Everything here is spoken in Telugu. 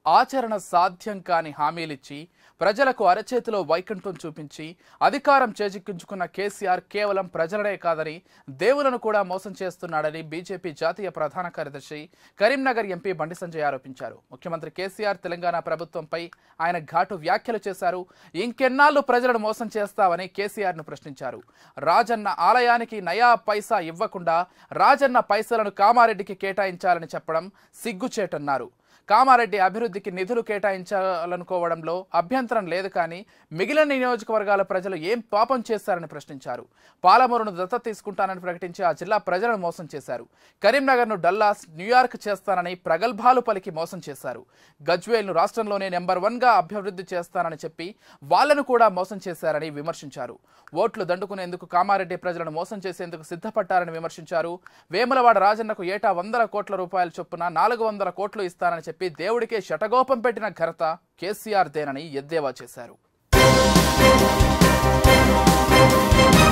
ఆచరణ సాధ్యం కాని హామీలిచ్చి ప్రజలకు అరచేతిలో వైకుంఠం చూపించి అధికారం చేజిక్కించుకున్న కేసీఆర్ కేవలం ప్రజలనే కాదని దేవులను కూడా మోసం చేస్తున్నాడని బీజేపీ జాతీయ ప్రధాన కార్యదర్శి కరీంనగర్ ఎంపీ బండి సంజయ్ ఆరోపించారు ముఖ్యమంత్రి కేసీఆర్ తెలంగాణ ప్రభుత్వంపై ఆయన ఘాటు వ్యాఖ్యలు చేశారు ఇంకెన్నాళ్ళు ప్రజలను మోసం చేస్తావని కేసీఆర్ ను ప్రశ్నించారు రాజన్న ఆలయానికి నయా పైసా ఇవ్వకుండా రాజన్న పైసలను కామారెడ్డికి కేటాయించాలని చెప్పడం సిగ్గుచేటన్నారు కామారెడ్డి అభివృద్ధికి నిధులు కేటాయించాలనుకోవడంలో అభ్యంతరం లేదు కానీ మిగిలిన నియోజకవర్గాల ప్రజలు ఏం పాపం చేశారని ప్రశ్నించారు పాలమూరును దత్త తీసుకుంటానని ప్రకటించి ఆ జిల్లా ప్రజలను మోసం చేశారు కరీంనగర్ను డల్లాస్ న్యూయార్క్ చేస్తానని ప్రగల్భాలు పలికి మోసం చేశారు గజ్వేల్ను రాష్ట్రంలోనే నెంబర్ వన్గా అభివృద్ధి చేస్తానని చెప్పి వాళ్లను కూడా మోసం చేశారని విమర్శించారు ఓట్లు దండుకునేందుకు కామారెడ్డి ప్రజలను మోసం చేసేందుకు సిద్ధపడ్డారని విమర్శించారు వేములవాడ రాజన్నకు ఏటా వందల కోట్ల రూపాయల చొప్పున నాలుగు వందల కోట్లు ఇస్తానని చెప్పి దేవుడికే శటగోపం పెట్టిన ఘనత కేసీఆర్ దేనని ఎద్దేవా చేశారు